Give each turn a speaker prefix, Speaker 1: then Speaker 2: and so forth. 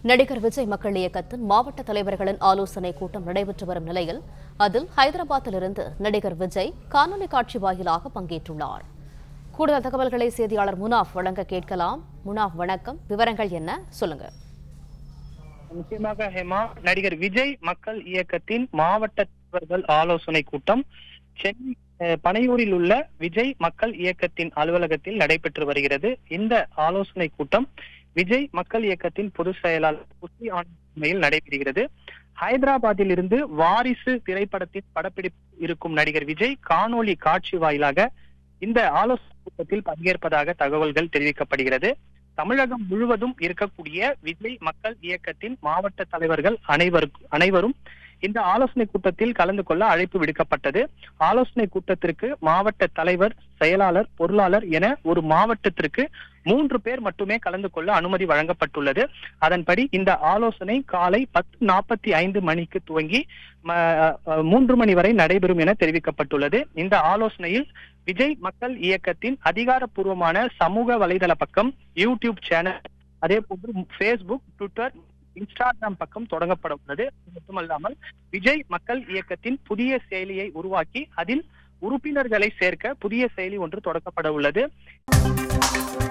Speaker 1: நடிகர் விஜய் மக்கள் இயக்கத்தின் மாவட்ட தலைவர்களின் ஆலோசனை கூட்டம் நடைபெற்று வரும் நிலையில் அதில் ஹைதராபாத்திலிருந்து நடிகர் விஜய் காணொலி காட்சி வாயிலாக பங்கேற்றுள்ளார் கூடுதல் தகவல்களை செய்தியாளர் முனாஃப் வழங்க கேட்கலாம் முனாஃப் வணக்கம் விவரங்கள் என்ன சொல்லுங்க
Speaker 2: நிச்சயமாக ஹேமா நடிகர் விஜய் மக்கள் இயக்கத்தின் மாவட்ட தலைவர்கள் ஆலோசனை கூட்டம் சென்னை அஹ், பனையூரில் உள்ள விஜய் மக்கள் இயக்கத்தின் அலுவலகத்தில் நடைபெற்று வருகிறது இந்த ஆலோசனை கூட்டம் விஜய் மக்கள் இயக்கத்தின் பொதுச் செயலாளர் புசி ஆணையில் நடைபெறுகிறது ஹைதராபாத்தில் இருந்து வாரிசு திரைப்படத்தின் படப்பிடிப்பு இருக்கும் நடிகர் விஜய் காணொளி காட்சி வாயிலாக இந்த ஆலோசனை கூட்டத்தில் பங்கேற்பதாக தகவல்கள் தெரிவிக்கப்படுகிறது தமிழகம் முழுவதும் இருக்கக்கூடிய விஜய் மக்கள் இயக்கத்தின் மாவட்ட தலைவர்கள் அனைவருக்கும் அனைவரும் இந்த ஆலோசனை கூட்டத்தில் கலந்து கொள்ள அழைப்பு விடுக்கப்பட்டது ஆலோசனை கூட்டத்திற்கு மாவட்ட தலைவர் செயலாளர் பொருளாளர் என ஒரு மாவட்டத்திற்கு மூன்று பேர் மட்டுமே கலந்து கொள்ள அனுமதி வழங்கப்பட்டுள்ளது அதன்படி இந்த ஆலோசனை காலை பத்து நாற்பத்தி ஐந்து மணிக்கு துவங்கி ம- அஹ், மூன்று மணி வரை நடைபெறும் என தெரிவிக்கப்பட்டுள்ளது இந்த ஆலோசனையில் விஜய் மக்கள் இயக்கத்தின் அதிகாரப்பூர்வமான சமூக வலைதள பக்கம் யூடியூப் சேனல் அதே போன்று ஃபேஸ்புக் ட்விட்டர் இன்ஸ்டாகிராம் பக்கம் தொடங்கப்பட உள்ளது அது மட்டுமல்லாமல் விஜய் மக்கள் இயக்கத்தின் புதிய செயலியை உருவாக்கி அதில் உறுப்பினர்களை சேர்க்க புதிய செயலி ஒன்று தொடங்கப்பட உள்ளது